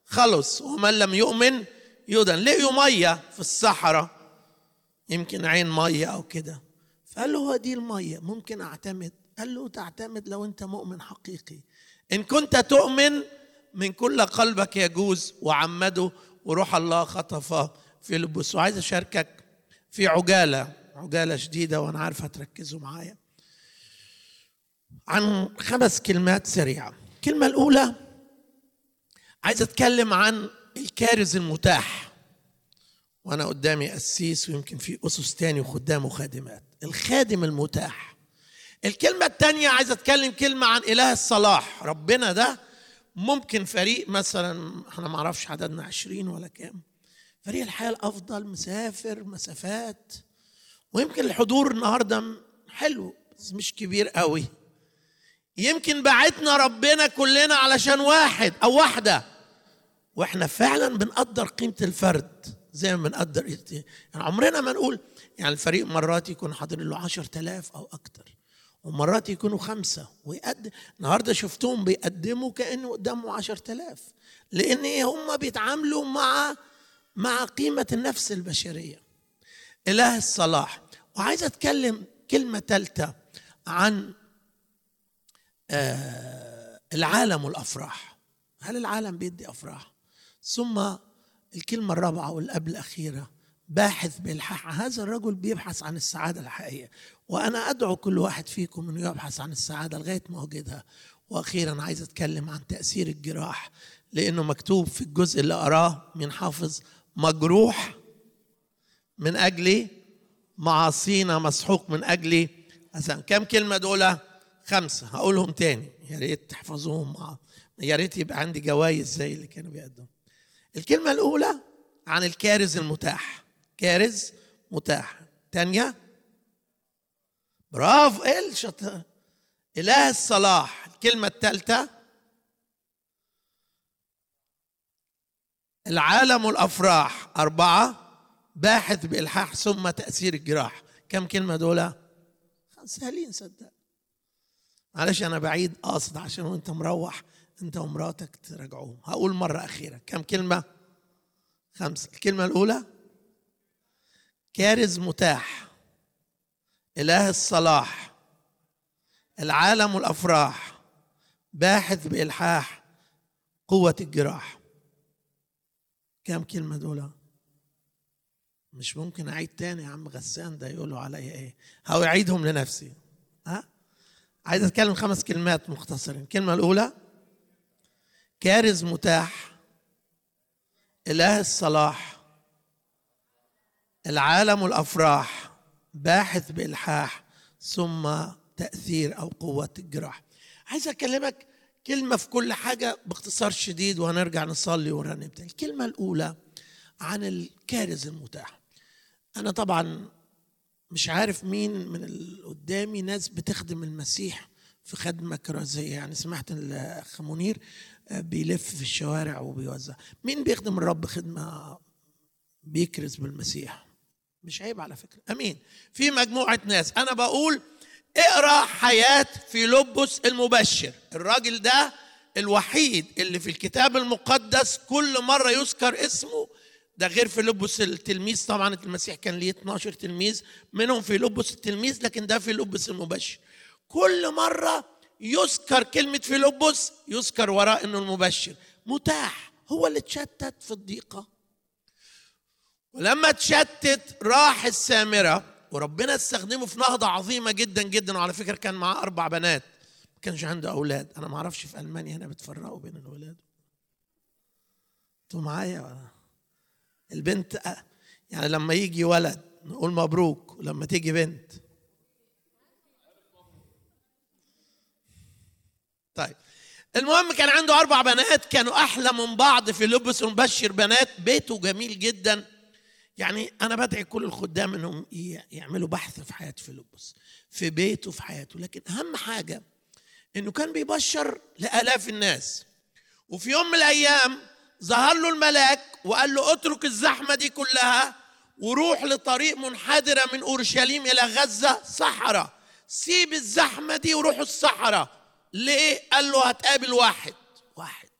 خلص ومن لم يؤمن يدن لقيوا ميه في الصحراء يمكن عين ميه او كده فقال له هو دي الميه ممكن اعتمد قال له تعتمد لو انت مؤمن حقيقي ان كنت تؤمن من كل قلبك يجوز وعمده وروح الله خطف في لبس وعايز اشاركك في عجاله عجاله شديده وانا عارف هتركزوا معايا عن خمس كلمات سريعه الكلمه الاولى عايز اتكلم عن الكارز المتاح وانا قدامي قسيس ويمكن في اسس تاني وخدام وخادمات الخادم المتاح الكلمة التانية عايز اتكلم كلمة عن اله الصلاح ربنا ده ممكن فريق مثلا احنا ما اعرفش عددنا عشرين ولا كام فريق الحياة الافضل مسافر مسافات ويمكن الحضور النهاردة حلو بس مش كبير قوي يمكن بعتنا ربنا كلنا علشان واحد او واحده واحنا فعلا بنقدر قيمه الفرد زي ما بنقدر يعني عمرنا ما نقول يعني الفريق مرات يكون حاضر له عشر تلاف أو أكتر ومرات يكونوا خمسة ويقدم النهاردة شفتهم بيقدموا كأنه قدامه عشر تلاف لأن هم بيتعاملوا مع مع قيمة النفس البشرية إله الصلاح وعايز أتكلم كلمة ثالثة عن آه العالم والأفراح هل العالم بيدي أفراح ثم الكلمة الرابعة والقبل الأخيرة باحث بالحق هذا الرجل بيبحث عن السعادة الحقيقية وأنا أدعو كل واحد فيكم أنه يبحث عن السعادة لغاية ما وجدها وأخيرا عايز أتكلم عن تأثير الجراح لأنه مكتوب في الجزء اللي أراه من حافظ مجروح من أجل معاصينا مسحوق من أجل مثلا كم كلمة دول خمسة هقولهم تاني يا ريت تحفظوهم مع يا ريت يبقى عندي جوائز زي اللي كانوا بيقدموا الكلمة الأولى عن الكارز المتاح كارز متاح تانية برافو ايه الشطر إله الصلاح الكلمة الثالثة العالم والأفراح أربعة باحث بإلحاح ثم تأثير الجراح كم كلمة دول سهلين صدق معلش أنا بعيد قاصد عشان وأنت مروح أنت ومراتك تراجعوهم هقول مرة أخيرة كم كلمة خمسة الكلمة الأولى كارز متاح إله الصلاح العالم والأفراح باحث بإلحاح قوة الجراح كم كلمة دول مش ممكن أعيد تاني يا عم غسان ده يقولوا عليا إيه هو أعيدهم لنفسي ها عايز أتكلم خمس كلمات مختصرين الكلمة الأولى كارز متاح إله الصلاح العالم والأفراح باحث بإلحاح ثم تأثير أو قوة الجراح عايز أكلمك كلمة في كل حاجة باختصار شديد وهنرجع نصلي ورنم تاني الكلمة الأولى عن الكارز المتاح أنا طبعا مش عارف مين من اللي قدامي ناس بتخدم المسيح في خدمة كرازية يعني سمعت الأخ منير بيلف في الشوارع وبيوزع مين بيخدم الرب خدمة بيكرز بالمسيح مش عيب على فكرة أمين في مجموعة ناس أنا بقول اقرأ حياة فيلبس المبشر الراجل ده الوحيد اللي في الكتاب المقدس كل مرة يذكر اسمه ده غير فيلبس التلميذ طبعا المسيح كان ليه 12 تلميذ منهم فيلبس التلميذ لكن ده فيلبس المبشر كل مرة يذكر كلمة فيلبس يذكر وراء انه المبشر متاح هو اللي اتشتت في الضيقة ولما اتشتت راح السامرة وربنا استخدمه في نهضة عظيمة جدا جدا وعلى فكرة كان معاه أربع بنات ما كانش عنده أولاد أنا ما أعرفش في ألمانيا هنا بتفرقوا بين الأولاد أنتوا معايا ولا البنت يعني لما يجي ولد نقول مبروك ولما تيجي بنت طيب المهم كان عنده أربع بنات كانوا أحلى من بعض في لبس مبشر بنات بيته جميل جدا يعني أنا بدعي كل الخدام إنهم يعملوا بحث في حياة فيلبس في بيته في حياته لكن أهم حاجة إنه كان بيبشر لآلاف الناس وفي يوم من الأيام ظهر له الملاك وقال له اترك الزحمة دي كلها وروح لطريق منحدرة من أورشليم إلى غزة صحراء سيب الزحمة دي وروح الصحراء ليه؟ قال له هتقابل واحد واحد